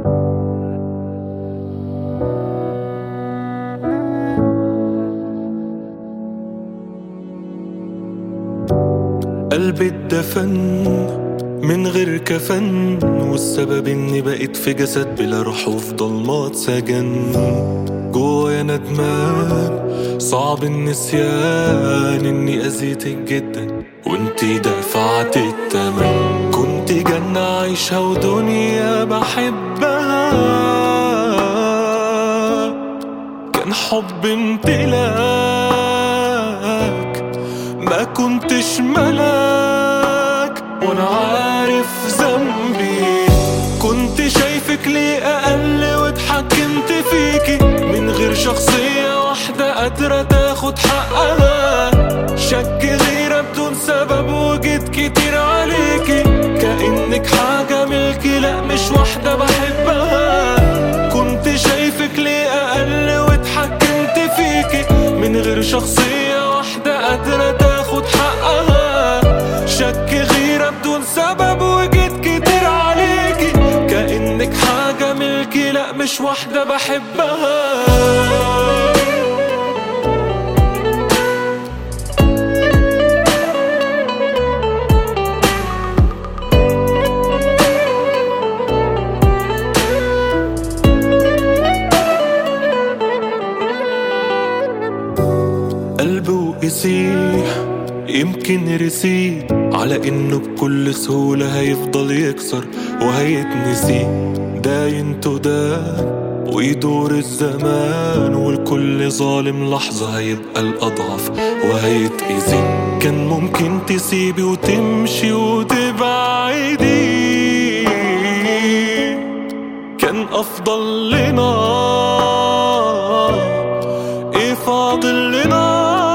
قلبي اتدفن من غير كفن والسبب اني بقيت في جسد بلا روح وفي ضلمات سجن جوايا ندمان صعب النسيان اني اذيتك جدا وانتي دفعت التمن كنت جنة عايشة ودنيا بحبها كان حب امتلاك ما كنتش ملاك وانا عارف ذنبي كنت شايفك ليه اقل واتحكمت فيكي من غير شخصية واحدة قادرة تاخد حقها شك غيرة بدون سبب وجيت كتير عليكي كأنك حاجة ملكي لا مش واحدة بحبها كنت شايفك ليه اقل واتحكمت فيكي من غير شخصية واحدة قادرة تاخد حقها شك غيرة بدون سبب وجيت كتير عليكي كأنك حاجة ملكي لا مش واحدة بحبها قلبي وقسيح يمكن رسيت على انه بكل سهولة هيفضل يكسر وهيتنسي داين تدان ويدور الزمان والكل ظالم لحظة هيبقى الأضعف وهيتأذي كان ممكن تسيبي وتمشي وتبعدي كان أفضل لنا ايه فاضل لنا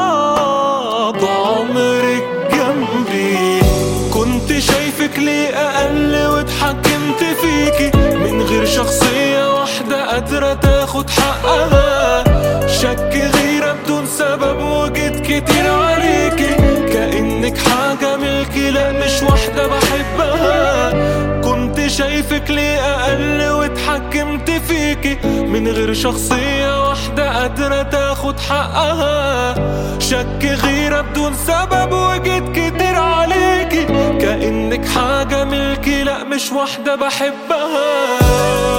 بعمرك جنبي كنت شايفك ليه اقل واتحكمت فيكي من غير شخصية واحدة قادرة تاخد حقها شك غيرة بدون سبب وجيت كتير عليكي كأنك حاجة ملكي لا مش واحدة بحبها كنت شايفك ليه اقل واتحكمت فيكي من غير شخصية واحدة قادرة تاخد حقها شك غيرة بدون سبب وجيت كتير عليكي كأنك حاجة ملكي لا مش واحدة بحبها